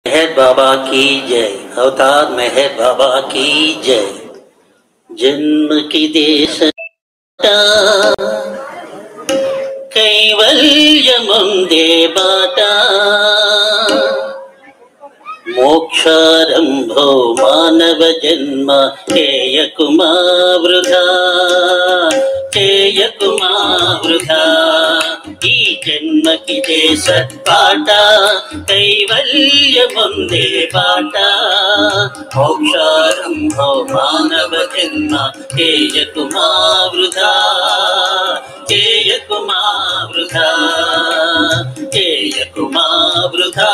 मेहर बाबा की जय अवतार मेहर बाबा की जय जन्म की देश కైవల్యముందే బాట మోక్షారంభో మానవ జన్మ చేయకుమా వృధా చేయకుమా వృధా ఈ జన్మకి దేశ పాట కైవల్యముందే బాట మోక్షారంభో మానవ జన్మ చేయకుమా వృధా చేయకుమా వృధా చేయకుమా వృధా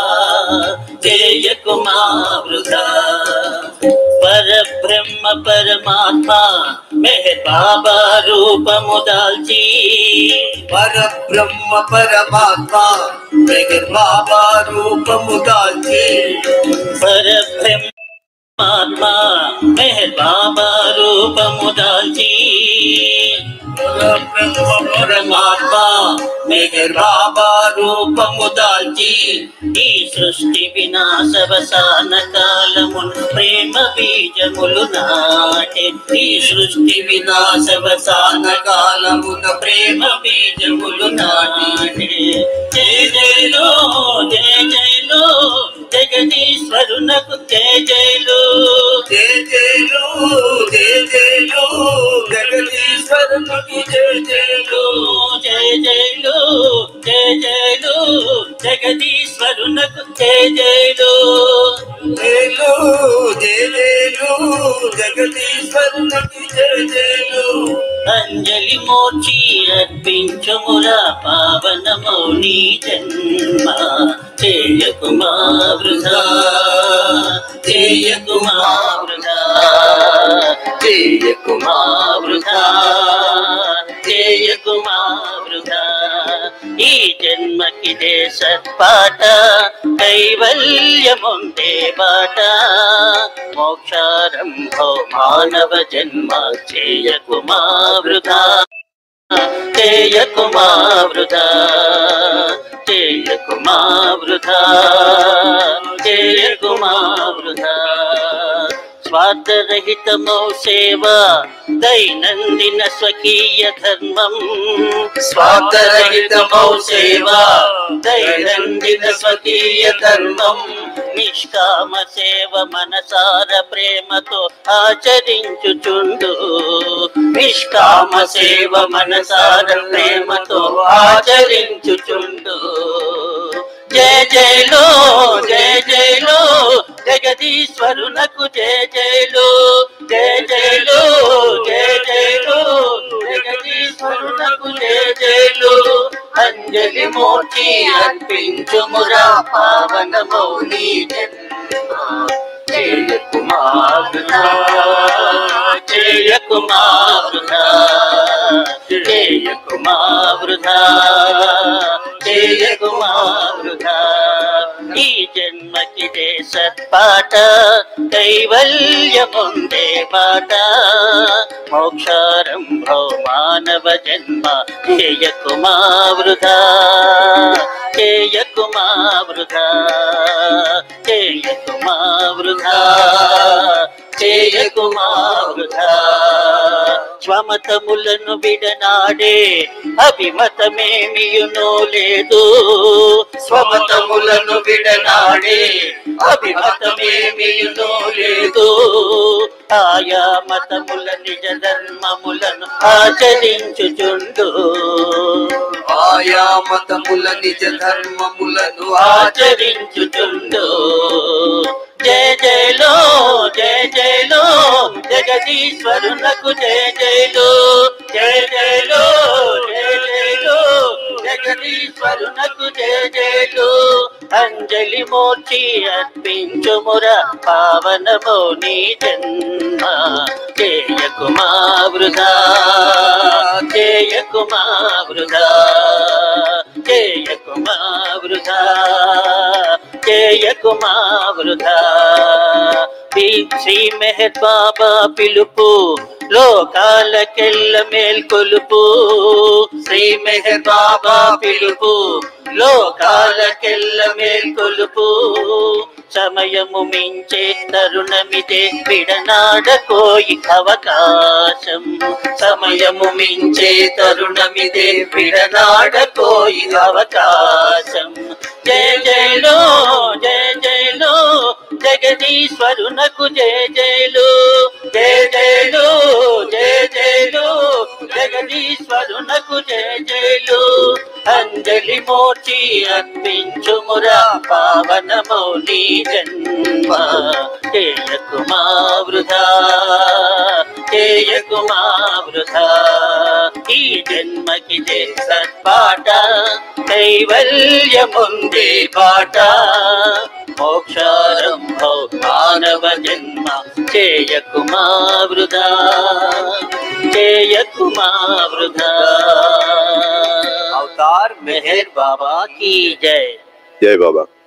చేయకుమా వృధా పరబ్రహ్మ పరమాత్మ మెహర్ బాబా రూపము దాల్చి పరబ్రహ్మ పరమాత్మ జగన్ బాబా రూపము దాల్చి పరబ్రహ్మాత్మ మెహర్ బాబా రూపము దాల్చి పరబ్రహ్మ పరమాత్మ మెహర్ బాబా రూపము దాల్చి ఈ సృష్టి వినాశవసాన కాలమున్ ప్రేమ బీజములు నాటే ఈ సృష్టి వినాశవసాన కాలమున ప్రేమ బీజములు నాటి జయ జయలో జయ జయలో జగదీశ్వరునకు జయ జయలు జయ జయలు జయ జయలు జగదీశ్వరునికి జయ జయలు జయ జయలు జయ జయలు జగదీశ్వరునకు జయ జయలు జయలు జయ జయలు జగదీశ్వరునికి జయ జయలు అంజలి మోచి అర్పించుమురా పావనమో నీ జన్మ చేయకుమా వృధా చేయకుమా వృధా చేయకుమా వృధా చేయకుమా వృధా ఈ జన్మకి దేశ పాట కైవల్యముందే బాట మోక్షారంభో మానవ జన్మ చేయకుమా వృధా చేయకుమా వృధా చేయకుమా వృధా చేయకుమా వృధా స్వార్థరహితమౌ సేవ దైనందిన స్వకీయ ధర్మం స్వార్థరహితమౌ సేవ దైనందిన స్వకీయ ధర్మం నిష్కామ సేవ మనసార ప్రేమతో ఆచరించుచుండు నిష్కామ సేవ మనసార ప్రేమతో ఆచరించుచుండు జయ జయలో జయ జయలో జగదీశ్వరునకు జయ జయలు జయ జయలు జయ జయలు జగదీశ్వరునకు జయ జయలు అంజలి మూర్తి అర్పించుమురా పావనమౌ నీ జన్మ జయ కుమారుడా జయ కుమారుడా జయ కుమారుడా జయ కుమారుడా ఈ జన్మకి దే సత్పాట కైవల్యముందే పాట మోక్షారంభో మానవ జన్మ జయ కుమావృధా జయ కుమావృధా జయ కుమావృధా జయ కుమావృధా స్వమతములను విడనాడే అభిమతమేమియునో లేదు స్వమతములను విడనాడే అభిమతమేమియునో లేదు ఆయా మతముల నిజ ధర్మములను ఆచరించుచుండు ఆయా మతముల నిజ ధర్మములను ఆచరించుచుండు జయ జయలో జయ జయలో జగదీశ్వరునకు జయ జయలు జయ జయలో జయ జయలో జగదీశ్వరునకు జయ జయలు అంజలి మూర్తి అర్పించుముర పావనమో నీ జన్మ చేయకుమా వృధా చేయకుమా వృధా చేయకుమా వృధా చేయకుమా వృధా శ్రీ మెహర్ బాబా పిలుపు లోకాలకెల్ల మేల్కొలుపు శ్రీ మెహర్ బాబా పిలుపు లోకాలకెల్ల మేల్కొలుపు సమయము మించే తరుణమిదే విడనాడకోయి అవకాశం సమయము మించే తరుణమిదే విడనాడకోయి అవకాశం జయ జయలో జయ జయలో జగదీశ్వరునకు జయ జయలు జయ జయలు జయ జయలు జగదీశ్వరునకు జయ జయలు అంజలి మూర్తి అర్పించుమురా పావనమౌని జన్మ చేయకుమా వృధా చేయకుమా వృధా ఈ జన్మకి సత్పాట కైవల్యముందే పాట మోక్షారంభో మానవ జన్మ చేయకుమా వృధా చేయకుమా వృధా అవతార్ మెహర్ మెహర్ బాబా की जय జై బాబా